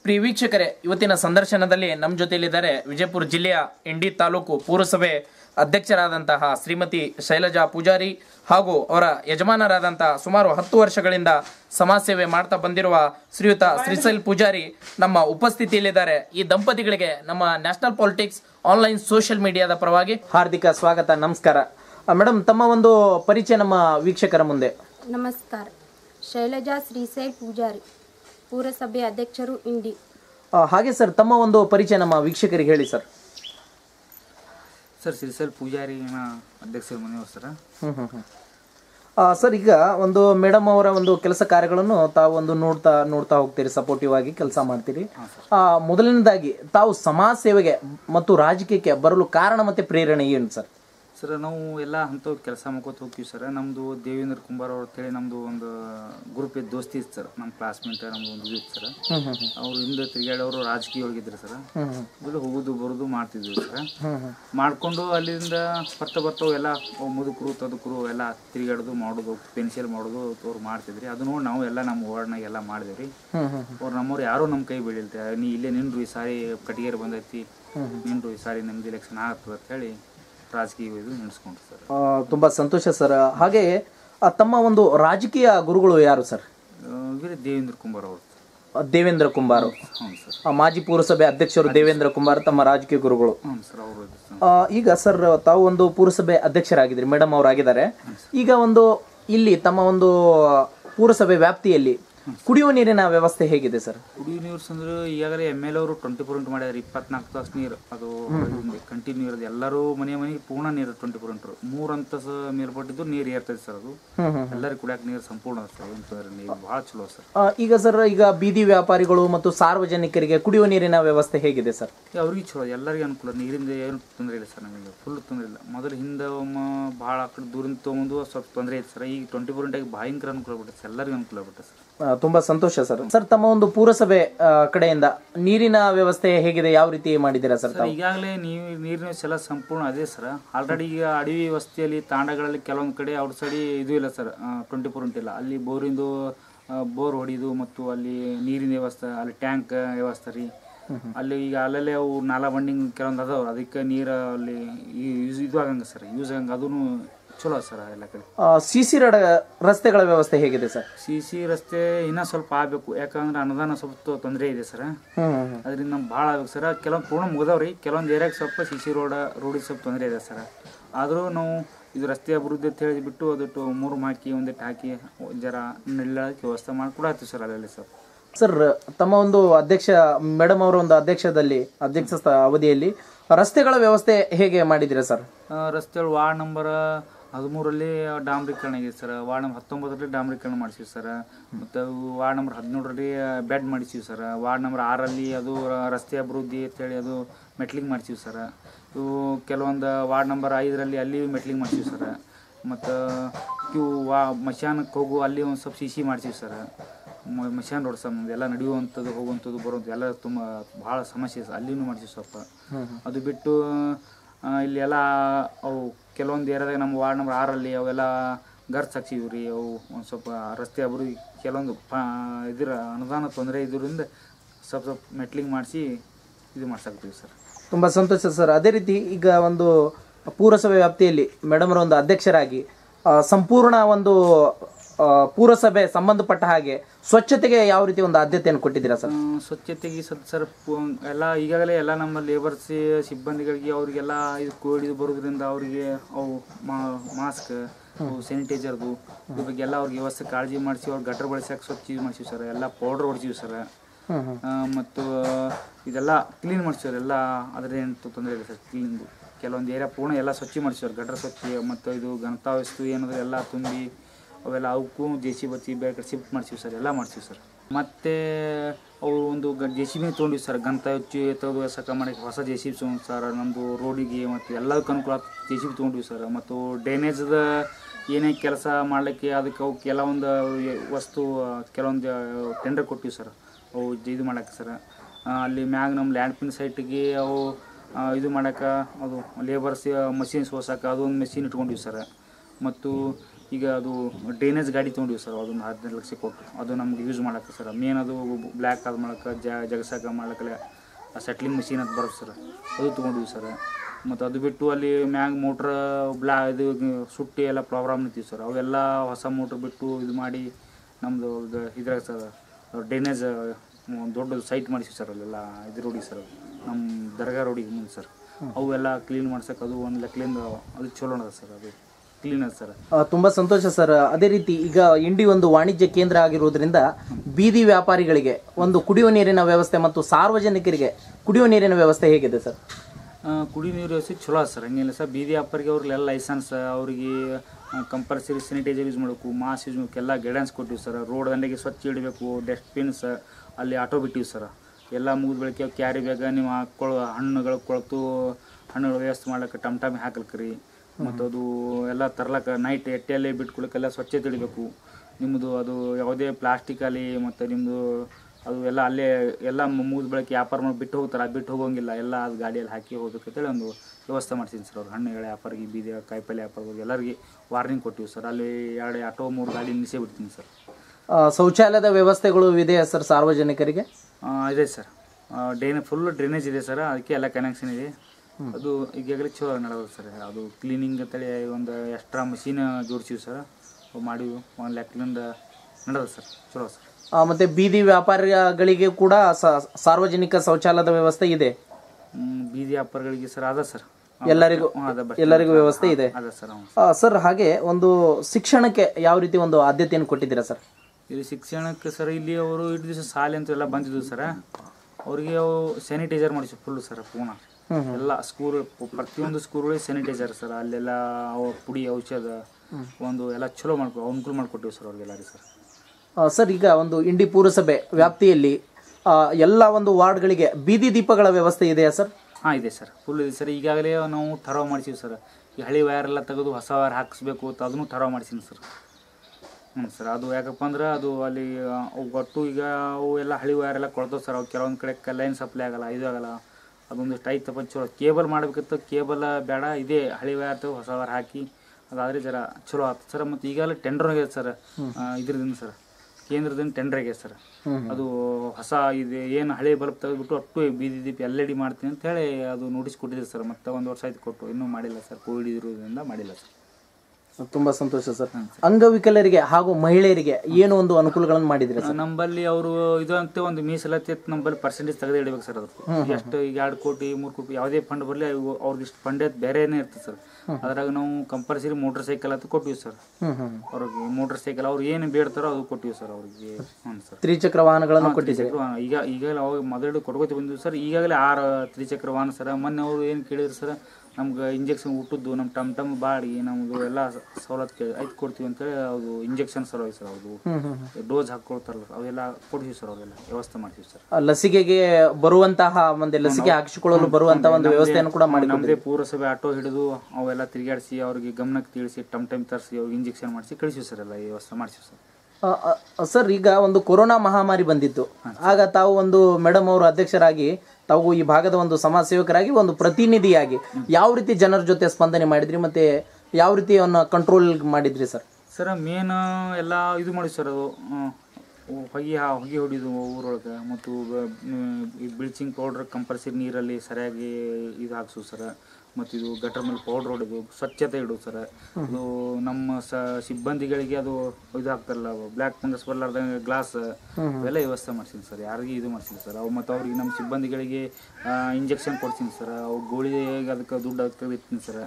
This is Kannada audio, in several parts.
ಪ್ರಿಯ ವೀಕ್ಷಕರೇ ಇವತ್ತಿನ ಸಂದರ್ಶನದಲ್ಲಿ ನಮ್ಮ ಜೊತೆಯಲ್ಲಿದ್ದಾರೆ ವಿಜಯಪುರ ಜಿಲ್ಲೆಯ ಇಂಡಿ ತಾಲೂಕು ಪೂರಸಭೆ ಅಧ್ಯಕ್ಷರಾದಂತಹ ಶ್ರೀಮತಿ ಶೈಲಜಾ ಪೂಜಾರಿ ಹಾಗೂ ಅವರ ಯಜಮಾನರಾದಂತಹ ಸುಮಾರು ಹತ್ತು ವರ್ಷಗಳಿಂದ ಸಮಾಜ ಸೇವೆ ಮಾಡ್ತಾ ಬಂದಿರುವ ಶ್ರೀಯುತ ಶ್ರೀಶೈಲ್ ಪೂಜಾರಿ ನಮ್ಮ ಉಪಸ್ಥಿತಿಯಲ್ಲಿದ್ದಾರೆ ಈ ದಂಪತಿಗಳಿಗೆ ನಮ್ಮ ನ್ಯಾಷನಲ್ ಪಾಲಿಟಿಕ್ಸ್ ಆನ್ಲೈನ್ ಸೋಷಿಯಲ್ ಮೀಡಿಯಾದ ಪರವಾಗಿ ಹಾರ್ದಿಕ ಸ್ವಾಗತ ನಮಸ್ಕಾರ ಮೇಡಮ್ ತಮ್ಮ ಒಂದು ಪರಿಚಯ ನಮ್ಮ ವೀಕ್ಷಕರ ಮುಂದೆ ನಮಸ್ಕಾರ ಶೈಲಜಾ ಶ್ರೀಸೈಲ್ ಪೂಜಾರಿ ಪುರಸಭೆ ಅಧ್ಯಕ್ಷರು ಇಂಡಿ ಆ, ಹಾಗೆ ಸರ್ ತಮ್ಮ ಒಂದು ಪರಿಚಯ ನಮ್ಮ ವೀಕ್ಷಕರಿಗೆ ಹೇಳಿ ಸರ್ ಸರ್ ಸಿರಿಸಲ್ ಪೂಜಾರಿನ ಅಧ್ಯಕ್ಷರ ಮನೆಯವರು ಸರ್ ಹ್ಮ್ ಹ್ಮ್ ಹ್ಮ್. ಆ, ಸರ್ ಈಗ ಒಂದು ಮೇಡಮ್ ಅವರ ಒಂದು ಕೆಲಸ ಕಾರ್ಯಗಳನ್ನು ತಾವು ಒಂದು ನೋಡ್ತಾ ನೋಡ್ತಾ ಹೋಗ್ತೀರಿ ಸಪೋರ್ಟಿವ್ ಆಗಿ ಕೆಲಸ ಮಾಡ್ತೀರಿ ಆ, ಮೊದಲನೇದಾಗಿ ತಾವು ಸಮಾಜ ಸೇವೆಗೆ ಮತ್ತು ರಾಜಕೀಯಕ್ಕೆ ಬರಲು ಕಾರಣ ಮತ್ತೆ ಪ್ರೇರಣೆ ಏನು ಸರ್ ಸರ್ ನಾವು ಎಲ್ಲ ಅಂಥವು ಕೆಲಸ ಮಾಡ್ಕೋತ ಹೋಗ್ತೀವಿ ಸರ್ ನಮ್ಮದು ದೇವೇಂದ್ರ ಕುಂಬಾರ್ ಅವ್ರು ಅಂತೇಳಿ ನಮ್ಮದು ಒಂದು ಗ್ರೂಪ್ ಇದ್ದು ದೋಸ್ತಿ ಇತ್ತು ಸರ್ ನಮ್ಮ ಕ್ಲಾಸ್ಮೇಟ್ ನಮ್ಮದು ಒಂದು ಇದು ಇತ್ತು ಸರ್ ಹ್ಮ್ ಹ್ಮ್ ಹ್ಮ್. ಅವ್ರು ಹಿಂದೆ ತಿರುಗಾಡೋರು ರಾಜಕೀಯ ಒಳಗಿದ್ರು ಸರ್ ಹ್ಮ್ ಹ್ಮ್. ಇಲ್ಲಿ ಹೋಗೋದು ಬರೋದು ಮಾಡ್ತಿದ್ವಿ ಸರ್ ಹ್ಮ್ ಹ್ಮ್. ಮಾಡ್ಕೊಂಡು ಅಲ್ಲಿಂದ ಬರ್ತಾ ಬರ್ತಾವು ಎಲ್ಲ ಅವು ಮುದುಕರು ತದುಕರು ಎಲ್ಲ ತಿರುಗಾಡೋದು ಮಾಡೋದು ಪೆನ್ಸಿಲ್ ಮಾಡೋದು ಅವ್ರು ಮಾಡ್ತಿದ್ರಿ ಅದು ನೋಡಿ ನಾವು ಎಲ್ಲ ನಮ್ಮ ವಾರ್ಡ್ನಾಗ ಎಲ್ಲ ಮಾಡಿದ್ವಿ ಹ್ಮ್ ಹ್ಮ್. ಅವ್ರು ನಮ್ಮವ್ರು ಯಾರೂ ನಮ್ಮ ಕೈ ಬೀಳಿಲ್ತೆ ನೀ ಇಲ್ಲೇ ನಿನ್ರು ಈ ಸಾರಿ ಕಟ್ಟಿಗೆರೆ ಬಂದೈತಿ ನಿನ್ರು ಈ ಸಾರಿ ನಮ್ದು ಎಲೆಕ್ಷನ್ ಆಗ್ತದೆ ಅಂತ ಹೇಳಿ ರಾಜಕೀಯ ಇದು ನೆನೆಸ್ಕೊಂಡ್ರು ಸರ್ ಆ, ತುಂಬಾ ಸಂತೋಷ ಸರ್ ಹಾಗೆ ಆ, ತಮ್ಮ ಒಂದು ರಾಜಕೀಯ ಗುರುಗಳು ಯಾರು ಸರ್ ಇವರೇ ದೇವೇಂದ್ರ ಕುಂಬಾರ್ ಅವರು ಆ, ದೇವೇಂದ್ರ ಕುಂಬಾರ್ ಹ್ಞೂ ಸರ್ ಆ, ಮಾಜಿ ಪುರಸಭೆ ಅಧ್ಯಕ್ಷರು ದೇವೇಂದ್ರ ಕುಂಬಾರ್ ತಮ್ಮ ರಾಜಕೀಯ ಗುರುಗಳು ಹ್ಞೂ ಸರ್ ಅವರು ಇದು ಸರ್. ಆ, ಈಗ ಸರ್ ತಾವು ಒಂದು ಪುರಸಭೆ ಅಧ್ಯಕ್ಷರಾಗಿದ್ರಿ ಮೇಡಮ್ ಅವರಾಗಿದ್ದಾರೆ ಈಗ ಒಂದು ಇಲ್ಲಿ ತಮ್ಮ ಒಂದು ಪುರಸಭೆ ವ್ಯಾಪ್ತಿಯಲ್ಲಿ ಕುಡಿಯುವ ನೀರಿನ ವ್ಯವಸ್ಥೆ ಹೇಗಿದೆ ಸರ್ ಕುಡಿಯೋ ನೀರು ಅಂದ್ರೆ ಈಗಾಗಲೇ ಎಮ್ ಎಲ್ ಅವರು ಟ್ವೆಂಟಿ ಫೋರ್ ಇಂಟು ಮಾಡ್ಯಾರ ಇಪ್ಪತ್ನಾಲ್ಕು ತಾಸು ನೀರು ಅದು ಕಂಟಿನ್ಯೂ ಇರೋದು ಎಲ್ಲರೂ ಮನೆ ಮನೆಗೆ ಪೂರ್ಣ ನೀರು ಟ್ವೆಂಟಿ ಫೋರ್ ಇಂಟು ಮೂರು ಅಂತಸ್ ಮೇಲ್ಪಟ್ಟಿದ್ದು ನೀರು ಏರ್ತದೆ ಸರ್ ಅದು ಹ್ಮ್ ಹ್ಮ್ ಎಲ್ಲರಿಗೂ ಕುಡಿಯಕ್ಕೆ ನೀರು ಸಂಪೂರ್ಣ ಅದ ಸರ್ ಏನು ತೊಂದರೆ ನೀರು ಭಾಳ ಚಲೋ ಸರ್ ಆ, ಈಗ ಸರ್ ಈಗ ಬೀದಿ ವ್ಯಾಪಾರಿಗಳು ಮತ್ತು ಸಾರ್ವಜನಿಕರಿಗೆ ಕುಡಿಯುವ ನೀರಿನ ವ್ಯವಸ್ಥೆ ಹೇಗಿದೆ ಸರ್ ಏ, ಅವ್ರಿಗೆ ಚಲೋ ಎಲ್ಲರಿಗೂ ಅನುಕೂಲ ನೀರಿಂದ ಏನು ತೊಂದರೆ ಇಲ್ಲ ಸರ್ ನಮಗೆ ಫುಲ್ ತೊಂದರೆ ಇಲ್ಲ ಮೊದಲು ಹಿಂದೆ ಭಾಳ ಆ ಕಡೆ ದೂರಿಂದ ತೊಗೊಂಡು ಸ್ವಲ್ಪ ತೊಂದರೆ ಐತೆ ಸರ್ ಈಗ ಟ್ವೆಂಟಿ ಫೋರ್ ಇಂಟಾಗಿ ಭಯಂಕರ ಅನುಕೂಲ ಆಗ್ಬಿಟ್ಟೆ ಸರ್ ಎಲ್ಲರಿಗೂ ಅನುಕೂಲ ಆಗ್ಬಿಟ್ಟೆ ಸರ್ ಆ, ತುಂಬಾ ಸಂತೋಷ ಸರ್ ಸರ್ ತಮ್ಮ ಒಂದು ಪುರಸಭೆ ಆ, ಕಡೆಯಿಂದ ನೀರಿನ ವ್ಯವಸ್ಥೆ ಹೇಗಿದೆ ಯಾವ ರೀತಿ ಮಾಡಿದ್ದೀರಾ ಸರ್ ಸರ್ ತಾವು ಈಗಾಗಲೇ ನೀವು ನೀರಿನ ಸಲ ಸಂಪೂರ್ಣ ಅದೇ ಸರ್ ಆಲ್ರೆಡಿ ಈಗ ಅಡವಿ ವಸ್ತಿಯಲ್ಲಿ ತಾಂಡಗಳಲ್ಲಿ ಕೆಲವೊಂದು ಕಡೆ ಔಟ್ ಸೈಡ್ ಇದು ಇಲ್ಲ ಸರ್ ಟ್ವೆಂಟಿ ಫೋರ್ ಇಂಟ್ ಇಲ್ಲ ಅಲ್ಲಿ ಬೋರಿಂದು ಬೋರ್ ಹೊಡಿದು ಮತ್ತು ಅಲ್ಲಿ ನೀರಿನ ವ್ಯವಸ್ಥೆ ಅಲ್ಲಿ ಟ್ಯಾಂಕ್ ವ್ಯವಸ್ಥೆ ರೀ ಅಲ್ಲಿ ಈಗ ಅಲ್ಲಲ್ಲೇ ಅವು ನಾಲಾ ಬಂಡಿಂಗ್ ಕೆಲವೊಂದು ಅದಾವ ಅದಕ್ಕೆ ನೀರು ಅಲ್ಲಿ ಯೂಸ್ ಇದು ಆಗಂಗೆ ಸರ್ ಯೂಸ್ ಆಗಂಗೆ ಅದೂ ಚಲೋ ಸರ್ ಎಲ್ಲ ಕಡೆ ಸಿ ಸಿ ರಸ್ತೆಗಳ ವ್ಯವಸ್ಥೆ ಹೇಗಿದೆ ಸರ್ ಸಿ ಸಿ ರಸ್ತೆ ಇನ್ನೂ ಸ್ವಲ್ಪ ಆಗಬೇಕು ಯಾಕಂದ್ರೆ ಅನುದಾನ ಸ್ವಲ್ಪ ತೊಂದರೆ ಇದೆ ಸರ್ ಹ್ಮ್ ಹ್ಮ್ ಅದರಿಂದ ನಮ್ಗೆ ಭಾಳ ಆಗ್ಬೇಕು ಸರ್ ಕೆಲವೊಂದು ಪೂರ್ಣ ಮುಗಿದವ್ರಿ ಕೆಲವೊಂದು ಏರಿಯಾಗೆ ಸ್ವಲ್ಪ ಸಿ ಸಿ ರೋಡ ರೋಡಿಗೆ ಸ್ವಲ್ಪ ತೊಂದರೆ ಇದೆ ಸರ್ ಆದರೂ ನಾವು ಇದು ರಸ್ತೆ ಅಭಿವೃದ್ಧಿ ಅಂತ ಹೇಳಿಬಿಟ್ಟು ಅದಟ್ಟು ಮೂರು ಹಾಕಿ ಒಂದಿಟ್ಟು ಹಾಕಿ ಜರ ನಿಲ್ಲಕ್ಕೆ ವ್ಯವಸ್ಥೆ ಮಾಡಿ ಕೂಡ ಆಯ್ತು ಸರ್ ಅಲ್ಲಲ್ಲಿ ಸರ್ ಸರ್ ತಮ್ಮ ಒಂದು ಅಧ್ಯಕ್ಷ ಮೇಡಮ್ ಅವರ ಒಂದು ಅಧ್ಯಕ್ಷದಲ್ಲಿ ಅಧ್ಯಕ್ಷ ಸ್ಥ- ಅವಧಿಯಲ್ಲಿ ರಸ್ತೆಗಳ ವ್ಯವಸ್ಥೆ ಹೇಗೆ ಮಾಡಿದ್ದೀರಾ ಸರ್ ರಸ್ತೆಗಳು ವಾರ್ಡ್ ನಂಬರ್ ಹದಿಮೂರಲ್ಲಿ ಡಾಂಬ್ರೀಕರಣ ಆಗಿದೆ ಸರ್ ವಾರ್ಡ್ ನಂಬರ್ ಹತ್ತೊಂಬತ್ತರಲ್ಲಿ ಡಾಂಬ್ರೀಕರಣ ಮಾಡಿಸಿವಿ ಸರ್ ಮತ್ತು ವಾರ್ಡ್ ನಂಬರ್ ಹದಿನೇಳರಲ್ಲಿ ಬೆಡ್ ಮಾಡಿಸಿವಿ ಸರ್ ವಾರ್ಡ್ ನಂಬರ್ ಆರಲ್ಲಿ ಅದು ರಸ್ತೆ ಅಭಿವೃದ್ಧಿ ಅಂತೇಳಿ ಅದು ಮೆಟ್ಲಿಂಗ್ ಮಾಡಿಸಿವಿ ಸರ್ ಇವು ಕೆಲವೊಂದು ವಾರ್ಡ್ ನಂಬರ್ ಐದರಲ್ಲಿ ಅಲ್ಲಿ ಮೆಟ್ಲಿಂಗ್ ಮಾಡಿಸಿವಿ ಸರ್ ಮತ್ತು ಇವು ವಾ ಮಶಾನಕ್ಕೆ ಹೋಗು ಅಲ್ಲಿ ಒಂದು ಸ್ವಲ್ಪ ಸಿ ಸಿ ಮಾಡಿಸಿವಿ ಸರ್ ಮ- ಮಶಾನ್ ರೋಡ್ ಸರ್ ಎಲ್ಲ ನಡೆಯುವಂಥದ್ದು ಹೋಗುವಂಥದ್ದು ಬರುವಂಥದ್ದು ಎಲ್ಲ ತುಂಬ ಭಾಳ ಸಮಸ್ಯೆ ಸರ್ ಅಲ್ಲಿನೂ ಮಾಡಿಸಿವಿ ಸ್ವಲ್ಪ ಅದು ಬಿಟ್ಟು ಆ, ಇಲ್ಲಿ ಎಲ್ಲ ಅವು ಕೆಲವೊಂದು ಏರಿಯಾದಾಗ ನಮ್ಮ ವಾರ್ಡ್ ನಂಬರ್ ಆರಲ್ಲಿ ಅವೆಲ್ಲ ಗರ್ಸ್ ಹಾಕ್ಸಿವಿ ರೀ ಅವು ಒಂದು ಸ್ವಲ್ಪ ರಸ್ತೆ ಅಭಿವೃದ್ಧಿ ಕೆಲವೊಂದು ಪಾ ಇದರ ಅನುದಾನ ತೊಂದರೆ ಇದರಿಂದ ಸ್ವಲ್ಪ ಸ್ವಲ್ಪ ಮೆಟ್ಲಿಂಗ್ ಮಾಡಿಸಿ ಇದು ಮಾಡ್ಸಾಕ್ತೀವಿ ಸರ್ ತುಂಬಾ ಸಂತೋಷ ಸರ್ ಅದೇ ರೀತಿ ಈಗ ಒಂದು ಪೂರಸಭೆ ವ್ಯಾಪ್ತಿಯಲ್ಲಿ ಮೇಡಮ್ ಅವರ ಒಂದು ಅಧ್ಯಕ್ಷರಾಗಿ ಆ, ಸಂಪೂರ್ಣ ಒಂದು ಆ, ಪೂರಸಭೆ ಸಂಬಂಧಪಟ್ಟ ಹಾಗೆ ಸ್ವಚ್ಛತೆಗೆ ಯಾವ ರೀತಿ ಒಂದು ಆದ್ಯತೆಯನ್ನು ಕೊಟ್ಟಿದ್ದೀರಾ ಸರ್ ಆ, ಸ್ವಚ್ಛತೆಗೆ ಸದ್ ಸರ್ ಪು- ಎಲ್ಲ ಈಗಾಗಲೇ ಎಲ್ಲ ನಮ್ಮ ಲೇಬರ್ಸ್ ಸಿಬ್ಬಂದಿಗಳಿಗೆ ಅವರಿಗೆಲ್ಲ ಇದು ಕೋವಿಡ್ ಇದು ಬರೋದ್ರಿಂದ ಅವರಿಗೆ ಅವು ಮಾಸ್ಕ್ ಸ್ಯಾನಿಟೈಸರ್ದು ಇದ್ರ ಬಗ್ಗೆ ಎಲ್ಲ ಅವ್ರಿಗೆ ವ್ಯವಸ್ಥೆ ಕಾಳಜಿ ಮಾಡಿಸಿ ಅವ್ರು ಗಟರ್ ಬಳಸಕ್ಕೆ ಸ್ವಚ್ಛ ಇದು ಮಾಡಿಸಿವಿ ಸರ್ ಎಲ್ಲ ಪೌಡ್ರ್ ಹೊಡ್ಸಿವಿ ಸರ್ ಹ್ಮ್ ಹ್ಮ್ ಆ, ಮತ್ತು ಇದೆಲ್ಲ ಕ್ಲೀನ್ ಮಾಡಿಸಿವ್ರು ಎಲ್ಲ ಅದ್ರೇನು ತೊಂದರೆ ಇಲ್ಲ ಸರ್ ಕ್ಲೀನಿಂಗು ಕೆಲವೊಂದು ಏರಿಯಾ ಪೂರ್ಣ ಎಲ್ಲ ಸ್ವಚ್ಛ ಮಾಡಿಸಿವ್ರು ಗಟರ್ ಸ್ವಚ್ಛ ಮತ್ತು ಇದು ಘನತಾವಸ್ತು ಏನಾದ್ರು ಎಲ್ಲ ತುಂಬಿ ಅವೆಲ್ಲ ಅವಕ್ಕೂ ಜೆ ಸಿ ಬಚ್ಚಿ ಬೇರೆ ಕಡೆ ಶಿಫ್ಟ್ ಮಾಡ್ತೀವಿ ಸರ್ ಎಲ್ಲ ಮಾಡ್ತೀವಿ ಸರ್ ಮತ್ತು ಅವು ಒಂದು ಗ ಜೆ ಸಿ ಬಿ ತೊಗೊಂಡಿವಿ ಸರ್ ಗಂತ ಹಚ್ಚಿ ತೆಗೆದು ಸಕ ಮಾಡಕ್ಕೆ ಹೊಸ ಜೆ ಸಿ ಬಿ ತೊಗೊಂಡು ಸರ್ ನಮ್ಮದು ರೋಡಿಗೆ ಮತ್ತು ಎಲ್ಲದಕ್ಕೂ ಅನುಕೂಲ ಜೆ ಸಿ ಬಿ ತೊಗೊಂಡಿವಿ ಸರ್ ಮತ್ತು ಡ್ರೈನೇಜ್ದ ಏನೇ ಕೆಲಸ ಮಾಡಲಿಕ್ಕೆ ಅದಕ್ಕೆ ಅವು ಕೆಲವೊಂದು ವಸ್ತು ಕೆಲವೊಂದು ಟೆಂಡರ್ ಕೊಟ್ಟಿವಿ ಸರ್ ಅವು ಇದು ಮಾಡಕ್ಕೆ ಸರ್ ಅಲ್ಲಿ ಮ್ಯಾಗ ನಮ್ಮ ಲ್ಯಾಂಡ್ ಪಿನ್ ಸೈಟಿಗೆ ಅವು ಆ, ಇದು ಮಾಡಕ್ಕೆ ಅದು ಲೇಬರ್ಸ್ ಮಷಿನ್ಸ್ ಹೊಸಕ್ಕೆ ಅದೊಂದು ಮೆಷಿನ್ ಇಟ್ಕೊಂಡಿವಿ ಸರ್ ಮತ್ತು ಈಗ ಅದು ಡ್ರೈನೇಜ್ ಗಾಡಿ ತೊಗೊಂಡಿವಿ ಸರ್ ಅದೊಂದು ಹದಿನೈದು ಲಕ್ಷ ಕೊಟ್ಟು ಅದು ನಮ್ಗೆ ಯೂಸ್ ಮಾಡಕ್ಕೆ ಸರ್ ಮೇನ್ ಅದು ಬ್ಲ್ಯಾಕ್ ಅದು ಮಾಡಕ್ಕೆ ಜಗಸಾಕ ಮಾಡಕ್ಕೆ ಸೆಟ್ಲಿಂಗ್ ಮಷೀನ್ ಅಂತ ಬರುತ್ತೆ ಸರ್ ಅದು ತೊಗೊಂಡಿವಿ ಸರ್ ಮತ್ತು ಅದು ಬಿಟ್ಟು ಅಲ್ಲಿ ಮ್ಯಾಗ ಮೋಟ್ರ್ ಬ್ಲಾ ಇದು ಸುಟ್ಟಿ ಎಲ್ಲ ಪ್ರಾಬ್ಲಮ್ ನಿಂತೀವಿ ಸರ್ ಅವೆಲ್ಲ ಹೊಸ ಮೋಟ್ರ್ ಬಿಟ್ಟು ಇದು ಮಾಡಿ ನಮ್ಮದು ಇದ್ರಾಗ ಸರ್ ಡ್ರೈನೇಜ್ ಒಂದು ದೊಡ್ಡ ಸೈಟ್ ಮಾಡಿಸಿ ಸರ್ ಅಲ್ಲೆಲ್ಲ ಇದು ರೋಡಿಗೆ ಸರ್ ನಮ್ಮ ದರ್ಗಾ ರೋಡಿಗೆ ಮುಂದೆ ಸರ್ ಅವೆಲ್ಲ ಕ್ಲೀನ್ ಮಾಡ್ಸಕ್ಕೆ ಅದು ಒಂದು ಲೆಕ್ಕಲಿಂದ ಅದು ಚಲೋ ಅದ ಸರ್ ಅದು ಕ್ಲೀನ್ ಅದ ಸರ್ ಆ, ತುಂಬಾ ಸಂತೋಷ ಸರ್ ಅದೇ ರೀತಿ ಈಗ ಇಂಡಿ ಒಂದು ವಾಣಿಜ್ಯ ಕೇಂದ್ರ ಆಗಿರುವುದರಿಂದ ಬೀದಿ ವ್ಯಾಪಾರಿಗಳಿಗೆ ಒಂದು ಕುಡಿಯುವ ನೀರಿನ ವ್ಯವಸ್ಥೆ ಮತ್ತು ಸಾರ್ವಜನಿಕರಿಗೆ ಕುಡಿಯುವ ನೀರಿನ ವ್ಯವಸ್ಥೆ ಹೇಗಿದೆ ಸರ್ ಆ, ಕುಡಿ ನೀರು ವ್ಯವಸ್ಥೆ ಚಲೋ ಅದ ಸರ್ ಹಂಗೇನಿಲ್ಲ ಸರ್ ಬೀದಿ ವ್ಯಾಪಾರಿಗೆ ಅವ್ರಿಗೆಲ್ಲ ಲೈಸೆನ್ಸ್ ಅವ್ರಿಗೆ ಕಂಪಲ್ಸರಿ ಸ್ಯಾನಿಟೈಸರ್ ಯೂಸ್ ಮಾಡಬೇಕು ಮಾಸ್ಕ್ ಯೂಸ್ ಮಾಡಬೇಕು ಎಲ್ಲ ಗೈಡೆನ್ಸ್ ಕೊಟ್ಟಿವಿ ಸರ್ ರೋಡ್ ದಂಡೆಗೆ ಸ್ವಚ್ಛ ಇಡಬೇಕು ಡಸ್ಟ್ಬಿನ್ಸ್ ಅಲ್ಲಿ ಆಟೋ ಬಿಟ್ಟಿವಿ ಸರ್ ಎಲ್ಲ ಮುಗಿದ ಬೆಳಗ್ಗೆ ಕ್ಯಾರಿ ಬ್ಯಾಗ ನೀವು ಹಾಕ್ಕೊಳ್ಳೋ ಹಣ್ಣುಗಳು ಕೊಳತು ಹಣ್ಣುಗಳ ವ್ಯವಸ್ಥೆ ಮಾಡ್ಲಿಕ್ಕೆ ಟಮ್ ಟಮ್ ಹಾಕಲ್ಕ್ರಿ ಮತ್ತು ಅದು ಎಲ್ಲ ತರ್ಲಕ್ಕೆ ನೈಟ್ ಎಟ್ಟೆಯಲ್ಲಿ ಬಿಟ್ಕೊಳಕ್ಕೆಲ್ಲ ಸ್ವಚ್ಛತೆ ಇಡಬೇಕು ನಿಮ್ಮದು ಅದು ಯಾವುದೇ ಪ್ಲಾಸ್ಟಿಕ್ ಅಲ್ಲಿ ಮತ್ತು ನಿಮ್ಮದು ಅದು ಎಲ್ಲ ಅಲ್ಲೇ ಎಲ್ಲ ಮುಗಿದ ಬೆಳಗ್ಗೆ ವ್ಯಾಪಾರ ಮಾಡಿ ಬಿಟ್ಟು ಹೋಗ್ತಾರೆ ಆ ಬಿಟ್ಟು ಹೋಗೋಂಗಿಲ್ಲ ಎಲ್ಲ ಅದು ಗಾಡಿಯಲ್ಲಿ ಹಾಕಿ ಹೋಗ್ಬೇಕಂತೇಳಿ ಒಂದು ವ್ಯವಸ್ಥೆ ಮಾಡ್ತೀನಿ ಸರ್ ಅವ್ರು ಹಣ್ಣುಗಳ ವ್ಯಾಪಾರಿಗೆ ಬೀದಿ ಕಾಯಿಪಲ್ಲೆ ವ್ಯಾಪಾರ ಎಲ್ಲರಿಗೆ ವಾರ್ನಿಂಗ್ ಕೊಟ್ಟಿವಿ ಸರ್ ಅಲ್ಲಿ ಎರಡು ಆಟೋ ಮೂರು ಗಾಡಿ ನಿಲ್ಲಿಸೇ ಬಿಡ್ತೀನಿ ಸರ್ ಆ, ಶೌಚಾಲಯದ ವ್ಯವಸ್ಥೆಗಳು ಇದೆಯಾ ಸರ್ ಸಾರ್ವಜನಿಕರಿಗೆ ಆ, ಇದೆ ಸರ್ ಡ್ರೈನ್ ಫುಲ್ ಡ್ರೈನೇಜ್ ಇದೆ ಸರ್ ಅದಕ್ಕೆ ಎಲ್ಲ ಕನೆಕ್ಷನ್ ಇದೆ ಅದು ಈಗಾಗಲೇ ಚಲೋ ನಡೆದ ಸರ್ ಅದು ಕ್ಲೀನಿಂಗ್ ಅಂತೇಳಿ ಒಂದು ಎಕ್ಸ್ಟ್ರಾ ಮಷೀನ್ ಜೋಡಿಸಿವಿ ಸರ್ ಅವು ಮಾಡಿವಿ ಒಂದು ಲೆಕ್ಕದಿಂದ ನಡೆದ ಸರ್ ಚಲೋ ಸರ್ ಆ, ಮತ್ತೆ ಬೀದಿ ವ್ಯಾಪಾರಿಗಳಿಗೆ ಕೂಡ ಸ- ಸಾರ್ವಜನಿಕ ಶೌಚಾಲಯದ ವ್ಯವಸ್ಥೆ ಇದೆ ಹ್ಮ್, ಬೀದಿ ವ್ಯಾಪಾರಗಳಿಗೆ ಸರ್ ಅದ ಸರ್ ಎಲ್ಲರಿಗೂ ಹ್ಮ್, ಅದ ಬಸ್ ಎಲ್ಲರಿಗೂ ವ್ಯವಸ್ಥೆ ಇದೆ ಅದ ಸರ್ ಹ್ಞೂ ಆ, ಸರ್ ಹಾಗೆ ಒಂದು ಶಿಕ್ಷಣಕ್ಕೆ ಯಾವ ರೀತಿ ಒಂದು ಆದ್ಯತೆಯನ್ನು ಕೊಟ್ಟಿದ್ದೀರಾ ಸರ್ ಇಲ್ಲಿ ಶಿಕ್ಷಣಕ್ಕೆ ಸರ್ ಇಲ್ಲಿ ಅವರು ಇಟ್ಟು ದಿವಸ ಶಾಲೆ ಅಂತ ಎಲ್ಲ ಬಂದಿದ್ವು ಸರ್ ಅವ್ರಿಗೆ ಅವು ಸ್ಯಾನಿಟೈಸರ್ ಮಾಡಿಸಿ ಫುಲ್ ಸರ್ ಪೂರ್ಣ ಎಲ್ಲ ಸ್ಕೂಲ್ ಪ್ರತಿಯೊಂದು ಸ್ಕೂಲ್ಗಳಿಗೆ ಸ್ಯಾನಿಟೈಸರ್ ಸರ್ ಅಲ್ಲೆಲ್ಲ ಅವು ಪುಡಿ ಔಷಧ ಒಂದು ಎಲ್ಲ ಚಲೋ ಮಾಡ್ಕೊ ಅನುಕೂಲ ಮಾಡಿಕೊಟ್ಟಿವಿ ಸರ್ ಅವ್ರಿಗೆಲ್ಲ ರೀ ಸರ್ ಆ, ಸರ್ ಈಗ ಒಂದು ಇಂಡಿ ಪುರಸಭೆ ವ್ಯಾಪ್ತಿಯಲ್ಲಿ ಆ, ಎಲ್ಲ ಒಂದು ವಾರ್ಡ್ಗಳಿಗೆ ಬೀದಿ ದೀಪಗಳ ವ್ಯವಸ್ಥೆ ಇದೆಯಾ ಸರ್ ಹಾಂ ಇದೆ ಸರ್ ಫುಲ್ ಇದೆ ಸರ್ ಈಗಾಗಲೇ ನಾವು ಠರಾವ್ ಮಾಡಿಸಿವಿ ಸರ್ ಈ ಹಳಿ ವೈರ್ ಎಲ್ಲ ತೆಗೆದು ಹೊಸ ವೈರ್ ಹಾಕಿಸ್ಬೇಕು ಅಂತ ಅದನ್ನು ಠರಾವ್ ಮಾಡಿಸಿನಿ ಸರ್ ಹ್ಞೂ ಸರ್ ಅದು ಯಾಕಪ್ಪ ಅಂದ್ರೆ ಅದು ಅಲ್ಲಿ ಆ, ಅವು ಒಟ್ಟು ಈಗ ಅವು ಎಲ್ಲ ಹಳಿ ವೈರ್ ಎಲ್ಲ ಕೊಳ್ತಾವೆ ಸರ್ ಅವು ಕೆಲವೊಂದು ಕಡೆ ಲೈನ್ ಸಪ್ಲೈ ಆಗಲ್ಲ ಇದು ಆಗಲ್ಲ ಅದೊಂದಿಷ್ಟು ಐತೆ ತಪ್ಪ ಚಲೋ ಕೇಬಲ್ ಮಾಡಬೇಕಿತ್ತು ಕೇಬಲ್ ಬೇಡ ಇದೇ ಹಳಿ ವೈರ್ ತೆಗೆದು ಹೊಸ ವೈರ್ ಹಾಕಿ ಅದಾದ್ರೆ ಜರ ಚಲೋ ಆಗ್ತದೆ ಸರ್ ಮತ್ತು ಈಗಾಗಲೇ ಟೆಂಡರ್ ಆಗಿದೆ ಸರ್ ಇದ್ರದಿಂದ ಸರ್ ಕೇಂದ್ರದಿಂದ ಟೆಂಡರ್ ಆಗಿದೆ ಸರ್ ಅದು ಹೊಸ ಇದು ಏನು ಹಳೆ ಬಲ್ಬ್ ತೆಗೆದ್ಬಿಟ್ಟು ಒಟ್ಟು ಬೀದಿ ದೀಪ ಎಲ್ ಇ ಡಿ ಮಾಡ್ತೀನಿ ಅಂತ ಹೇಳಿ ಅದು ನೋಟಿಸ್ ಕೊಟ್ಟಿದ್ರು ಸರ್ ಮತ್ತೆ ಒಂದು ವರ್ಷ ಆಯ್ತು ಕೊಟ್ಟು ಇನ್ನೂ ಮಾಡಿಲ್ಲ ಸರ್ ಕೋವಿಡ್ ಇರೋದ್ರಿಂದ ಮಾಡಿಲ್ಲ ಸರ್ ತುಂಬಾ ಸಂತೋಷ ಸರ್ ಅಂಗವಿಕಲರಿಗೆ ಹಾಗೂ ಮಹಿಳೆಯರಿಗೆ ಏನು ಒಂದು ಅನುಕೂಲಗಳನ್ನು ಮಾಡಿದ್ರೆ ಸರ್ ನಂಬಲ್ಲಿ ಅವರು ಇದು ಅಂತ ಒಂದು ಮೀಸಲಾತಿ ಅಂತ ನಂಬಲ್ಲಿ ಪರ್ಸೆಂಟೇಜ್ ತೆಗೆದು ಇಡಬೇಕು ಸರ್ ಅದು ಎಷ್ಟು ಈಗ ಎರಡು ಕೋಟಿ ಮೂರು ಕೋಟಿ ಯಾವುದೇ ಫಂಡ್ ಬರಲಿ ಅವ್ರಿಗೆ ಇಷ್ಟು ಫಂಡ್ ಬೇರೆನೇ ಇರ್ತದೆ ಸರ್ ಅದ್ರಾಗ ನಾವು ಕಂಪಲ್ಸರಿ ಮೋಟರ್ ಸೈಕಲ್ ಅಂತ ಕೊಟ್ಟಿವಿ ಸರ್ ಹ್ಮ್ ಹ್ಮ್ ಅವ್ರಿಗೆ ಮೋಟರ್ ಸೈಕಲ್ ಅವ್ರು ಏನು ಬೇಡ್ತಾರೋ ಅದು ಕೊಟ್ಟಿವಿ ಸರ್ ಅವ್ರಿಗೆ ಹ್ಞೂ ಸರ್ ತ್ರಿಚಕ್ರ ವಾಹನಗಳನ್ನು ಕೊಟ್ಟಿದ್ದೀರಿ ತ್ರಿಚಕ್ರ ವಾಹನ. ಈಗ ಈಗಾಗಲೇ ಅವಾಗ ಮೊದಲು ಕೊಡ್ಕೋತ ಬಂದಿವಿ ಸರ್ ಈಗಾಗಲೇ ಆರು ತ್ರಿಚಕ್ರ ವಾಹನ ಸರ್ ಮೊನ್ನೆ ಅವರು ಏನು ಕೇಳಿದ್ರು ಸರ್ ನಮ್ಗೆ ಇಂಜೆಕ್ಷನ್ ಊಟದ್ದು ನಮ್ಮ ಟಮ್ ಟಮ್ ಬಾಡಿಗೆ ನಮ್ಮದು ಎಲ್ಲ ಸವಲತ್ತು ಕೇಳಿ ಆಯ್ತು ಕೊಡ್ತೀವಿ ಅಂತೇಳಿ ಅದು ಇಂಜೆಕ್ಷನ್ ಸಲುವಾಗಿ ಸರ್ ಅದು ಹ್ಮ್ ಹ್ಮ್ ಡೋಸ್ ಹಾಕ್ಕೊಳ್ತಾರಲ್ಲ ಅವೆಲ್ಲ ಕೊಡ್ತೀವಿ ಸರ್ ಅವೆಲ್ಲ ವ್ಯವಸ್ಥೆ ಮಾಡ್ತೀವಿ ಸರ್ ಆ, ಲಸಿಕೆಗೆ ಬರುವಂತಹ ಒಂದು ಲಸಿಕೆ ಹಾಕಿಸಿಕೊಳ್ಳಲು ಬರುವಂತಹ ಒಂದು ವ್ಯವಸ್ಥೆಯನ್ನು ಕೂಡ ಮಾಡಿ ನಮ್ಮದೇ ಪೂರಸಭೆ ಆಟೋ ಹಿಡಿದು ಅವೆಲ್ಲ ತಿರುಗಾಡಿಸಿ ಅವ್ರಿಗೆ ಗಮನಕ್ಕೆ ತಿಳಿಸಿ ಟಮ್ ಟೈಮ್ ತರಿಸಿ ಅವ್ರಿಗೆ ಇಂಜೆಕ್ಷನ್ ಮಾಡಿಸಿ ಕಳಿಸಿವಿ ಸರ್ ಎಲ್ಲ ಈ ವ್ಯವಸ್ಥೆ ಮಾಡಿಸಿವಿ ಸರ್ ಆ, ಆ, ಸರ್ ಈಗ ಒಂದು ಕೊರೋನಾ ಮಹಾಮಾರಿ ಬಂದಿತ್ತು ಆಗ ತಾವು ಒಂದು ಮೇಡಮ್ ಅವರು ಅಧ್ಯಕ್ಷರಾಗಿ ತಾವು ಈ ಭಾಗದ ಒಂದು ಸಮಾಜ ಸೇವಕರಾಗಿ ಒಂದು ಪ್ರತಿನಿಧಿಯಾಗಿ ಯಾವ ರೀತಿ ಜನರ ಜೊತೆ ಸ್ಪಂದನೆ ಮಾಡಿದ್ರಿ ಮತ್ತೆ ಯಾವ ರೀತಿ ಅವನ್ನ ಕಂಟ್ರೋಲ್ ಮಾಡಿದ್ರಿ ಸರ್ ಸರ್ ಮೇನ್ ಎಲ್ಲ ಇದು ಮಾಡಿ ಸರ್ ಅದು ಆ, ಹೊಗೆ ಹಾ- ಹೊಗೆ ಹೊಡಿದು ಊರೊಳಗೆ ಮತ್ತು ಬ್ಲೀಚಿಂಗ್ ಪೌಡ್ರ್ ಕಂಪಲ್ಸರಿ ನೀರಲ್ಲಿ ಸರಿಯಾಗಿ ಇದು ಹಾಕ್ಸು ಸರ್ ಮತ್ತು ಇದು ಗಟರ್ ಮೇಲೆ ಪೌಡ್ರ್ ಹೊಡೆದು ಸ್ವಚ್ಛತೆ ಇಡು ಸರ್ ಇದು ನಮ್ಮ ಸ ಸಿಬ್ಬಂದಿಗಳಿಗೆ ಅದು ಇದು ಹಾಕ್ತಾರಲ್ಲ ಬ್ಲ್ಯಾಕ್ ಫಂಗಸ್ ಬರಲಾರ್ದಂಗೆ ಗ್ಲಾಸ್ ಇವೆಲ್ಲ ವ್ಯವಸ್ಥೆ ಮಾಡ್ತೀನಿ ಸರ್ ಯಾರಿಗೆ ಇದು ಮಾಡ್ತೀನಿ ಸರ್ ಅವು ಮತ್ತು ಅವ್ರಿಗೆ ನಮ್ಮ ಸಿಬ್ಬಂದಿಗಳಿಗೆ ಇಂಜೆಕ್ಷನ್ ಕೊಡ್ತೀನಿ ಸರ್ ಅವು ಗೋಳಿ ಅದಕ್ಕೆ ದುಡ್ಡು ಅದಕ್ಕೆ ಇರ್ತೀನಿ ಸರ್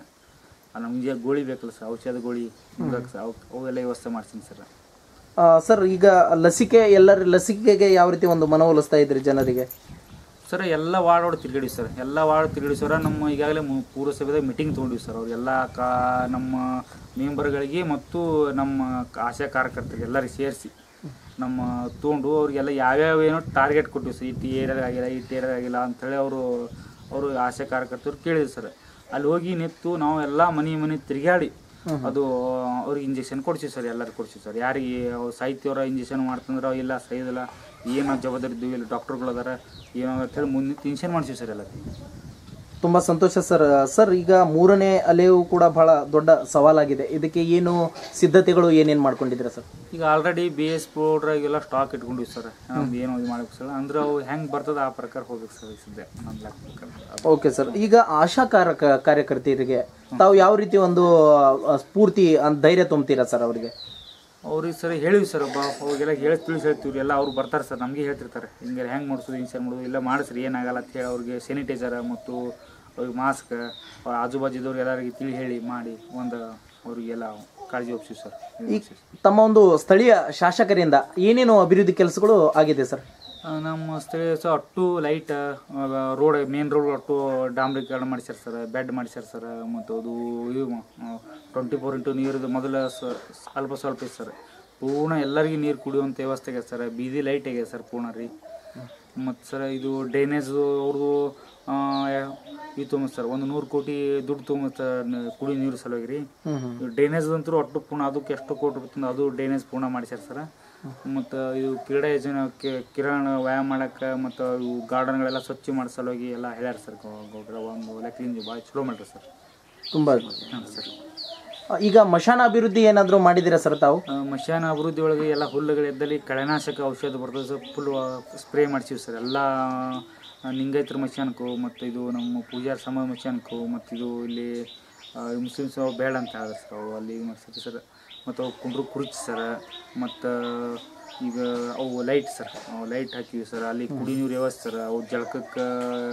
ನಮಗೆ ಗೋಳಿ ಬೇಕಲ್ಲ ಸರ್ ಔಷಧ ಗೋಳಿ ಹಿಂಗಾಗಿ ಸರ್ ಅವು ಅವೆಲ್ಲ ವ್ಯವಸ್ಥೆ ಮಾಡ್ತೀನಿ ಸರ್ ಆ, ಸರ್ ಈಗ ಲಸಿಕೆ ಎಲ್ಲರ ಲಸಿಕೆಗೆ ಯಾವ ರೀತಿ ಒಂದು ಮನವೊಲಿಸ್ತಾ ಇದ್ರಿ ಜನರಿಗೆ ಸರ್ ಎಲ್ಲ ವಾರ್ಡ್ ವಾರ್ಡ್ ತಿರುಗಾಡಿ ಸರ್ ಎಲ್ಲ ವಾರ್ಡ್ ತಿರುಗಾಡಿ ಸರ್ ನಮ್ಮ ಈಗಾಗಲೇ ಮು- ಪುರಸಭೆದಾಗ ಮೀಟಿಂಗ್ ತೊಗೊಂಡಿವಿ ಸರ್ ಅವ್ರಿಗೆಲ್ಲ ಕಾ ನಮ್ಮ ಮೆಂಬರ್ಗಳಿಗೆ ಮತ್ತು ನಮ್ಮ ಕ- ಆಶಾ ಕಾರ್ಯಕರ್ತರಿಗೆ ಎಲ್ಲರಿಗೆ ಸೇರಿಸಿ ನಮ್ಮ ತೊಗೊಂಡು ಅವ್ರಿಗೆಲ್ಲ ಯಾವ್ಯಾವ ಏನೋ ಟಾರ್ಗೆಟ್ ಕೊಟ್ಟಿವಿ ಸರ್ ಇಟ್ಟು ಏರಿಯಾದಾಗ ಆಗಿಲ್ಲ ಇಟ್ಟು ಏರಿಯಾದಾಗ ಆಗಿಲ್ಲ ಅಂಥೇಳಿ ಅವರು ಅವರು ಆಶಾ ಕಾರ್ಯಕರ್ತರು ಕೇಳಿದ್ರು ಸರ್ ಅಲ್ಲಿ ಹೋಗಿ ನಿಂತು ನಾವು ಎಲ್ಲ ಮನೆ ಮನೆ ತಿರುಗಾಡಿ ಅದು ಅವ್ರಿಗೆ ಇಂಜೆಕ್ಷನ್ ಕೊಡ್ಸಿವಿ ಸರ್ ಎಲ್ಲರೂ ಕೊಡ್ಸಿವಿ ಸರ್ ಯಾರಿಗೆ ಅವ್ರು ಸಾಹಿತ್ಯವರ ಇಂಜೆಕ್ಷನ್ ಮಾಡ್ತಂದ್ರೆ ಅವ್ ಇಲ್ಲ ಸೈದಿಲ್ಲ ಏನು ಜವಾಬ್ದಾರಿ ಇದ್ದೀವಿ ಇಲ್ಲ ಡಾಕ್ಟರ್ಗಳು ಅದಾರ ಏನೋ ಅಂತೇಳಿ ಮುಂದೆ ಇನ್ಷನ್ ಮಾಡ್ಸಿವಿ ಸರ್ ಎಲ್ಲ ತುಂಬ ಸಂತೋಷ ಸರ್ ಸರ್ ಈಗ ಮೂರನೇ ಅಲೆಯೂ ಕೂಡ ಬಹಳ ದೊಡ್ಡ ಸವಾಲಾಗಿದೆ ಇದಕ್ಕೆ ಏನು ಸಿದ್ಧತೆಗಳು ಏನೇನು ಮಾಡ್ಕೊಂಡಿದ್ದೀರಾ ಸರ್ ಈಗ ಆಲ್ರೆಡಿ ಬಿ ಎಸ್ ಪೌಡ್ರಾಗೆಲ್ಲ ಸ್ಟಾಕ್ ಇಟ್ಕೊಂಡಿವಿ ಸರ್ ನಮ್ದು ಏನೋ ಇದು ಮಾಡ್ಬೇಕು ಸರ್ ಅಂದ್ರೆ ಅವು ಹೆಂಗೆ ಬರ್ತದೆ ಆ ಪ್ರಕಾರ ಹೋಗ್ಬೇಕು ಸರ್ ಸದ್ಯ ನನ್ನ ಲೆಕ್ಕ ಪ್ರಕಾರ ಓಕೆ ಸರ್ ಈಗ ಆಶಾ ಕಾರ್ಯಕ ಕಾರ್ಯಕರ್ತೆಯರಿಗೆ ತಾವು ಯಾವ ರೀತಿ ಒಂದು ಆ, ಸ್ಫೂರ್ತಿ ಅಂತ ಧೈರ್ಯ ತುಂಬ್ತೀರಾ ಸರ್ ಅವರಿಗೆ ಅವ್ರಿಗೆ ಸರ್ ಹೇಳಿವಿ ಸರ್ ಬಾ ಅವಾಗೆಲ್ಲ ಹೇಳಿ ತಿಳಿಸಿ ಹೇಳ್ತೀವಿ ಎಲ್ಲ ಅವ್ರು ಬರ್ತಾರೆ ಸರ್ ನಮಗೆ ಹೇಳ್ತಿರ್ತಾರೆ ಹಿಂಗೆ ಹೆಂಗೆ ಮಾಡಿಸೋದು ಹಿಂಗೆ ಸರ್ ಮಾಡೋದು ಇಲ್ಲ ಮಾಡಿಸ್ರಿ ಏನಾಗಲ್ಲ ಅಂತ ಹೇಳಿ ಅವ್ರಿಗೆ ಸ್ಯಾನಿಟೈಸರ್ ಮತ್ತು ಅವ್ರಿಗೆ ಮಾಸ್ಕ್ ಆಜು ಬಾಜುದವ್ರು ಎಲ್ಲರಿಗೆ ತಿಳಿ ಹೇಳಿ ಮಾಡಿ ಒಂದು ಅವರಿಗೆಲ್ಲ ಕಾಳಜಿ ಒಪ್ಸಿವಿ ಸರ್ ಈಗ ತಮ್ಮ ಒಂದು ಸ್ಥಳೀಯ ಶಾಸಕರಿಂದ ಏನೇನು ಅಭಿವೃದ್ಧಿ ಕೆಲಸಗಳು ಆಗಿದೆ ಸರ್ ಆ, ನಮ್ಮ ಸ್ಥಳೀಯ ಸಹ ಅಟ್ಟು ಲೈಟ್ ರೋಡ್ ಮೇನ್ ರೋಡ್ ಅಟ್ಟು ಡಾಂಬ್ರೀಕರಣ ಮಾಡಿಸ್ಯಾರ ಸರ್ ಬೆಡ್ ಮಾಡಿಸ್ಯಾರ ಸರ್ ಮತ್ತು ಅದು ಇದು ಟ್ವೆಂಟಿ ಫೋರ್ ಇಂಟು ನೀರಿದು ಮೊದಲ ಸ- ಸ್ವಲ್ಪ ಸ್ವಲ್ಪ ಐತೆ ಸರ್ ಪೂರ್ಣ ಎಲ್ಲರಿಗೂ ನೀರು ಕುಡಿಯುವಂಥ ವ್ಯವಸ್ಥೆ ಆಗ್ಯದ ಸರ್ ಬೀದಿ ಲೈಟ್ ಆಗ್ಯದ ಸರ್ ಪೂರ್ಣ ರೀ ಮತ್ತು ಸರ್ ಇದು ಡ್ರೈನೇಜ್ ಅವ್ರದ್ದು ಇದು ತುಂಬ ಸರ್ ಒಂದು ನೂರು ಕೋಟಿ ದುಡ್ಡು ತುಂಬ ಸರ್ ನ- ಕುಡಿ ನೀರು ಸಲುವಾಗಿ ರೀ ಡ್ರೈನೇಜ್ ಅಂತೂ ಒಟ್ಟು ಪೂರ್ಣ ಅದಕ್ಕೆ ಎಷ್ಟು ಕೋಟಿ ಬರ್ತದೆ ಅದು ಡ್ರೈನೇಜ್ ಪೂರ್ಣ ಮಾಡಿಸ್ಯಾರ ಸರ್ ಮತ್ತು ಇದು ಕ್ರೀಡಾ ಯೋಜನೆ ಕಿ- ಕಿರಾಣ ವ್ಯಾಯಾಮ ಮಾಡಕ್ಕೆ ಮತ್ತು ಇವು ಗಾರ್ಡನ್ಗಳೆಲ್ಲ ಸ್ವಚ್ಛ ಮಾಡೋ ಸಲುವಾಗಿ ಎಲ್ಲ ಹೇಳ್ಯಾರ ಸರ್ ಗೌಡ್ರ ಒಂದು ಲೆಕ್ಕಲಿಂದ ಭಾಳ ಚಲೋ ಮಾಡ್ರಿ ಸರ್ ತುಂಬ ಹಾಂ ಸರ್ ಈಗ ಮಶಾನ ಅಭಿವೃದ್ಧಿ ಏನಾದರೂ ಮಾಡಿದ್ದೀರಾ ಸರ್ ತಾವು ಆ, ಮಶಾನ ಅಭಿವೃದ್ಧಿ ಒಳಗೆ ಎಲ್ಲ ಹುಲ್ಲುಗಳಿದ್ದಲ್ಲಿ ಕಳೆನಾಶಕ ಔಷಧ ಬರ್ತದೆ ಸರ್ ಫುಲ್ ಸ್ಪ್ರೇ ಮಾಡ್ಸೀವಿ ಸರ್ ಎಲ್ಲ ಆ, ಲಿಂಗಾಯತರ ಮಶಾನಕ್ಕೂ ಮತ್ತು ಇದು ನಮ್ಮ ಪೂಜಾರ ಸಮಾಜ ಮಶಾನಕ್ಕೂ ಮತ್ತು ಇದು ಇಲ್ಲಿ ಆ, ಮುಸ್ಲಿಮ್ಸ್ ಅವ್ರು ಬೇಡ ಅಂತ ಹೇಳಿದ್ರು ಸರ್ ಅವು ಅಲ್ಲಿ ಮಾಡ್ಸಕ್ಕೆ ಸರ್ ಮತ್ತು ಅವು ಕುಂಡ್ರು ಕುರ್ಚಿ ಸರ್ ಮತ್ತು ಈಗ ಅವು ಲೈಟ್ ಸರ್ ಅವು ಲೈಟ್ ಹಾಕಿವಿ ಸರ್ ಅಲ್ಲಿ ಕುಡಿ ನೀರು ವ್ಯವಸ್ಥೆ ಸರ್ ಅವು ಜಳಕಕ್ಕೆ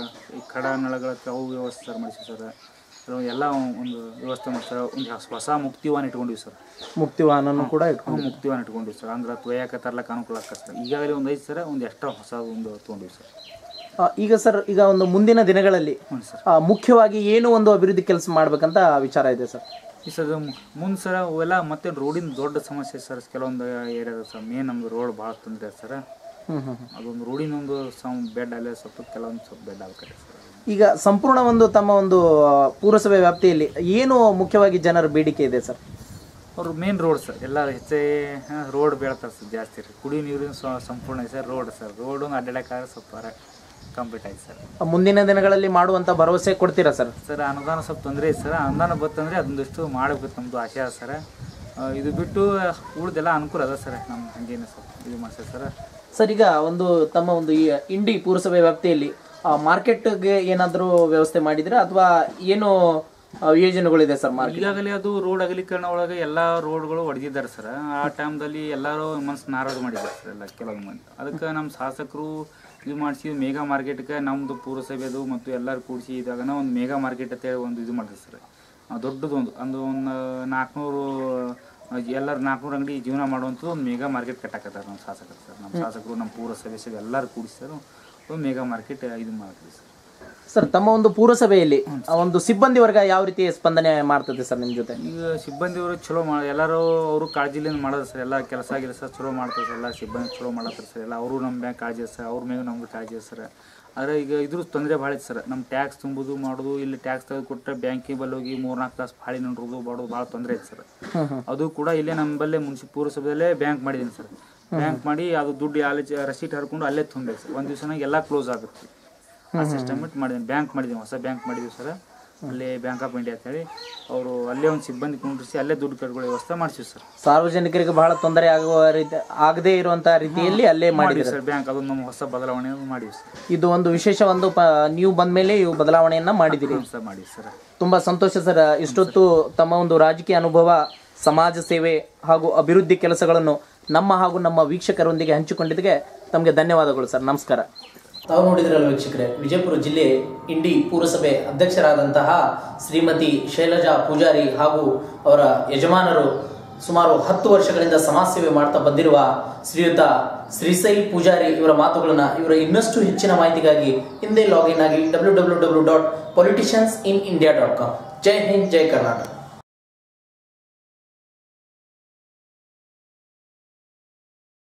ಈ ಕಡ ನಳಗಳ ಅವು ವ್ಯವಸ್ಥೆ ಸರ್ ಮಾಡಿಸಿ ಸರ್ ಅವು ಎಲ್ಲ ಒಂದು ವ್ಯವಸ್ಥೆ ಮಾಡಿ ಸರ್ ಒಂದು ಹೊಸ ಮುಕ್ತಿವಾನ ಇಟ್ಕೊಂಡಿವಿ ಸರ್ ಮುಕ್ತಿ ವಾಹನನೂ ಕೂಡ ಇಟ್ಕೊಂಡು ನಾವು ಮುಕ್ತಿವನ್ನ ಇಟ್ಕೊಂಡಿವಿ ಸರ್ ಅಂದ್ರೆ ತೊಯ್ಯಾಕ ತರ್ಲಕ್ಕೆ ಅನುಕೂಲ ಆಕ್ಕ ಸರ್ ಈಗಾಗಲೇ ಒಂದು ಐದು ಸರ ಒಂದು ಎಕ್ಸ್ಟ್ರಾ ಹೊಸ ಒಂದು ತೊಗೊಂಡಿವಿ ಸರ್ ಆ, ಈಗ ಸರ್ ಈಗ ಒಂದು ಮುಂದಿನ ದಿನಗಳಲ್ಲಿ ಹ್ಞೂ ಸರ್ ಆ, ಮುಖ್ಯವಾಗಿ ಏನು ಒಂದು ಅಭಿವೃದ್ಧಿ ಕೆಲಸ ಮಾಡ್ಬೇಕಂತ ವಿಚಾರ ಇದೆ ಸರ್ ಈ ಸರ್ ಮುಂದೆ ಸರ್ ಅವೆಲ್ಲ ಮತ್ತೆ ರೋಡಿನ ದೊಡ್ಡ ಸಮಸ್ಯೆ ಸರ್ ಕೆಲವೊಂದು ಏರಿಯಾದ ಸರ್ ಮೇನ್ ನಮ್ದು ರೋಡ್ ಭಾಳ ತೊಂದರೆ ಸರ್ ಹ್ಮ್ ಹ್ಮ್ ಅದೊಂದು ರೋಡಿನ ಒಂದು ಸಮ್ ಬೆಡ್ ಅಲ್ಲೇ ಸ್ವಲ್ಪ ಕೆಲವೊಂದು ಸ್ವಲ್ಪ ಬೆಡ್ ಆಗ್ತದೆ ಸರ್ ಈಗ ಸಂಪೂರ್ಣ ಒಂದು ತಮ್ಮ ಒಂದು ಆ, ಪುರಸಭೆ ವ್ಯಾಪ್ತಿಯಲ್ಲಿ ಏನು ಮುಖ್ಯವಾಗಿ ಜನರ ಬೇಡಿಕೆ ಇದೆ ಸರ್ ಅವ್ರು ಮೇನ್ ರೋಡ್ ಸರ್ ಎಲ್ಲ ಹೆಚ್ಚೆ ರೋಡ್ ಬೀಳ್ತಾರೆ ಸರ್ ಜಾಸ್ತಿ ರೀ ಕುಡಿಯೋ ನೀರಿನ ಸ- ಸಂಪೂರ್ಣ ಐತೆ ಸರ್ ರೋಡ್ ಸರ್ ರೋಡ್ ಒಂದು ಅಡ್ಡಾಡಕ್ಕಾಗ ಸ್ವಲ್ಪ ಕಂಪ್ಲೀಟ್ ಆಯ್ತು ಸರ್ ಆ, ಮುಂದಿನ ದಿನಗಳಲ್ಲಿ ಮಾಡುವಂತ ಭರವಸೆ ಕೊಡ್ತೀರಾ ಸರ್ ಸರ್ ಅನುದಾನ ಸ್ವಲ್ಪ ತೊಂದರೆ ಐತೆ ಸರ್ ಅನುದಾನ ಬತ್ತಂದ್ರೆ ಅದೊಂದಿಷ್ಟು ಮಾಡಬೇಕು ನಮ್ಮದು ಆಸೆ ಅದ ಸರ್ ಆ, ಇದು ಬಿಟ್ಟು ಉಳ್ದೆಲ್ಲ ಅನುಕೂಲ ಅದ ಸರ್ ನಮ್ಮ ಹಂಗೇನು ಸರ್ ಇದು ಮಾಡ್ಸರ್ ಸರ್ ಸರ್ ಈಗ ಒಂದು ತಮ್ಮ ಒಂದು ಈ ಇಂಡಿ ಪುರಸಭೆ ವ್ಯಾಪ್ತಿಯಲ್ಲಿ ಆ, ಮಾರ್ಕೆಟ್ಗೆ ಏನಾದರೂ ವ್ಯವಸ್ಥೆ ಮಾಡಿದ್ರೆ ಅಥವಾ ಏನು ಆ, ಯೋಜನೆಗಳಿದೆ ಸರ್ ಮಾರ್ಕೆಟ್ ಈಗಾಗಲೇ ಅದು ರೋಡ್ ಅಗಲೀಕರಣ ಒಳಗೆ ಎಲ್ಲ ರೋಡ್ಗಳು ಹೊಡೆದಿದ್ದಾರೆ ಸರ್ ಆ ಟೈಮ್ದಲ್ಲಿ ಎಲ್ಲರೂ ಮನಸ್ಸು ನಾರಾಜು ಮಾಡಿದ್ದಾರೆ ಸರ್ ಎಲ್ಲ ಕೆಲವೊಂದು ಮಂದಿ ಅದಕ್ಕೆ ನಮ್ಮ ಶಾಸಕರು ಇದು ಮಾಡಿಸಿ ಮೇಗಾ ಮಾರ್ಕೆಟ್ಗೆ ನಮ್ಮದು ಪುರಸಭೆದು ಮತ್ತು ಎಲ್ಲರೂ ಕೂಡಿಸಿ ಇದಾಗನ ಒಂದು ಮೇಗಾ ಮಾರ್ಕೆಟ್ ಅಂತೇಳಿ ಒಂದು ಇದು ಮಾಡಿದ್ರು ಸರ್ ಆ, ದೊಡ್ಡದೊಂದು ಒಂದು ಒಂದು ನಾಲ್ಕುನೂರು ಎಲ್ಲರೂ ನಾಲ್ಕುನೂರು ಅಂಗಡಿ ಜೀವನ ಮಾಡುವಂಥದ್ದು ಒಂದು ಮೇಗಾ ಮಾರ್ಕೆಟ್ ಕಟ್ಟಾಕತ್ತಾರೆ ನಮ್ಮ ಶಾಸಕರು ಸರ್ ನಮ್ಮ ಶಾಸಕರು ನಮ್ಮ ಪುರಸಭೆ ಸಭೆ ಎಲ್ಲರೂ ಕೂಡಿಸ್ತಾರೆ ಒಂದು ಮೇಗಾ ಮಾರ್ಕೆಟ್ ಇದು ಮಾಡಿದ್ವಿ ಸರ್ ಸರ್ ತಮ್ಮ ಒಂದು ಪುರಸಭೆಯಲ್ಲಿ ಆ ಒಂದು ಸಿಬ್ಬಂದಿ ವರ್ಗ ಯಾವ ರೀತಿ ಸ್ಪಂದನೆ ಮಾಡ್ತದೆ ಸರ್ ನಿಮ್ಮ ಜೊತೆ ಈಗ ಸಿಬ್ಬಂದಿಯವರು ಚಲೋ ಮಾಡ ಎಲ್ಲರೂ ಅವರು ಕಾಳಜಿಲಿಂದ ಮಾಡೋದು ಸರ್ ಎಲ್ಲ ಕೆಲಸ ಆಗಿಲ್ಲ ಸರ್ ಚಲೋ ಮಾಡ್ತಾರೆ ಸರ್ ಎಲ್ಲ ಸಿಬ್ಬಂದಿ ಚಲೋ ಮಾಡತ್ತಾರೆ ಸರ್ ಎಲ್ಲ ಅವರು ನಮ್ಮ ಮ್ಯಾಗ ಕಾಳಜಿ ಇದೆ ಸರ್ ಅವ್ರ ಮ್ಯಾಗ ನಮ್ಗೆ ಕಾಳಜಿ ಇದೆ ಸರ್ ಆದರೆ ಈಗ ಇದ್ರ ತೊಂದರೆ ಭಾಳ ಐತೆ ಸರ್ ನಮ್ಮ ಟ್ಯಾಕ್ಸ್ ತುಂಬೋದು ಮಾಡೋದು ಇಲ್ಲಿ ಟ್ಯಾಕ್ಸ್ ತೆಗೆದು ಕೊಟ್ಟರೆ ಬ್ಯಾಂಕಿಗೆ ಬಲ್ಲಿ ಹೋಗಿ ಮೂರ್ನಾಲ್ಕು ತಾಸು ಫಾಳಿ ನೋಡೋದು ಮಾಡೋದು ಭಾಳ ತೊಂದರೆ ಐತೆ ಸರ್ ಅದು ಕೂಡ ಇಲ್ಲೇ ನಮ್ಮಲ್ಲೇ ಮುನ್ಸಿ ಪುರಸಭೆಯಲ್ಲೇ ಬ್ಯಾಂಕ್ ಮಾಡಿದ್ದೀನಿ ಸರ್ ಬ್ಯಾಂಕ್ ಮಾಡಿ ಅದು ದುಡ್ಡು ಅಲ್ಲಿ ರಸೀಟ್ ಹರ್ಕೊಂಡು ಅಲ್ಲೇ ತುಂಬಬೇಕು ಸರ್ ಒಂದು ದಿವಸನಾಗ ಎಲ್ಲ ಕ್ಲೋಸ್ ಆಗುತ್ತೆ ಆ ಸಿಸ್ಟಮ್ ಇಟ್ಟು ಮಾಡಿದ್ದೀನಿ ಬ್ಯಾಂಕ್ ಮಾಡಿದ್ದೀನಿ ಹೊಸ ಬ್ಯಾಂಕ್ ಮಾಡಿದ್ದೀವಿ ಸರ್ ಅಲ್ಲಿ ಬ್ಯಾಂಕ್ ಆಫ್ ಇಂಡಿಯಾ ಅಂತೇಳಿ ಅವರು ಅಲ್ಲೇ ಒಂದು ಸಿಬ್ಬಂದಿ ಕುಂಡ್ರಿಸಿ ಅಲ್ಲೇ ದುಡ್ಡು ಕಟ್ಕೊಳ್ಳೋ ವ್ಯವಸ್ಥೆ ಮಾಡಿಸಿವಿ ಸರ್ ಸಾರ್ವಜನಿಕರಿಗೆ ಬಹಳ ತೊಂದರೆ ಆಗುವ ರೀತಿ ಆಗದೇ ಇರುವಂತಹ ರೀತಿಯಲ್ಲಿ ಅಲ್ಲೇ ಮಾಡಿವಿ ಮಾಡಿದ್ದಾರೆ ಸರ್ ಬ್ಯಾಂಕ್ ಅದು ನಮ್ಮ ಹೊಸ ಬದಲಾವಣೆ ಮಾಡಿವಿ ಸರ್ ಇದು ಒಂದು ವಿಶೇಷ ಒಂದು ಪ ನೀವು ಬಂದ ಮೇಲೆ ಇವು ಬದಲಾವಣೆಯನ್ನ ಮಾಡಿದಿರಿ ಹ್ಞೂ ಸರ್ ಮಾಡಿವಿ ಸರ್ ತುಂಬಾ ಸಂತೋಷ ಸರ್ ಇಷ್ಟೊತ್ತು ತಮ್ಮ ಒಂದು ರಾಜಕೀಯ ಅನುಭವ ಸಮಾಜ ಸೇವೆ ಹಾಗೂ ಅಭಿವೃದ್ಧಿ ಕೆಲಸಗಳನ್ನು ನಮ್ಮ ಹಾಗೂ ನಮ್ಮ ವೀಕ್ಷಕರೊಂದಿಗೆ ಹಂಚಿಕೊಂಡಿದ್ದಕ್ಕೆ ತಮಗೆ ಧನ್ಯವಾದಗಳು ಸರ್ ನಮಸ್ಕಾರ ತಾವು ನೋಡಿದ್ರಲ್ಲ ವೀಕ್ಷಕರೇ ವಿಜಯಪುರ ಜಿಲ್ಲೆ ಇಂಡಿ ಪುರಸಭೆ ಅಧ್ಯಕ್ಷರಾದಂತಹ ಶ್ರೀಮತಿ ಶೈಲಜಾ ಪೂಜಾರಿ ಹಾಗೂ ಅವರ ಯಜಮಾನರು ಸುಮಾರು ಹತ್ತು ವರ್ಷಗಳಿಂದ ಸಮಾಜ ಸೇವೆ ಮಾಡ್ತಾ ಬಂದಿರುವ ಶ್ರೀಯುತ ಶ್ರೀಶೈಲ್ ಪೂಜಾರಿ ಇವರ ಮಾತುಗಳನ್ನ ಇವರ ಇನ್ನಷ್ಟು ಹೆಚ್ಚಿನ ಮಾಹಿತಿಗಾಗಿ ಹಿಂದೆ ಲಾಗಿನ್ ಆಗಿ W W W dot politicians in India dot com ಜೈ ಹಿಂದ್ ಜೈ ಕರ್ನಾಟಕ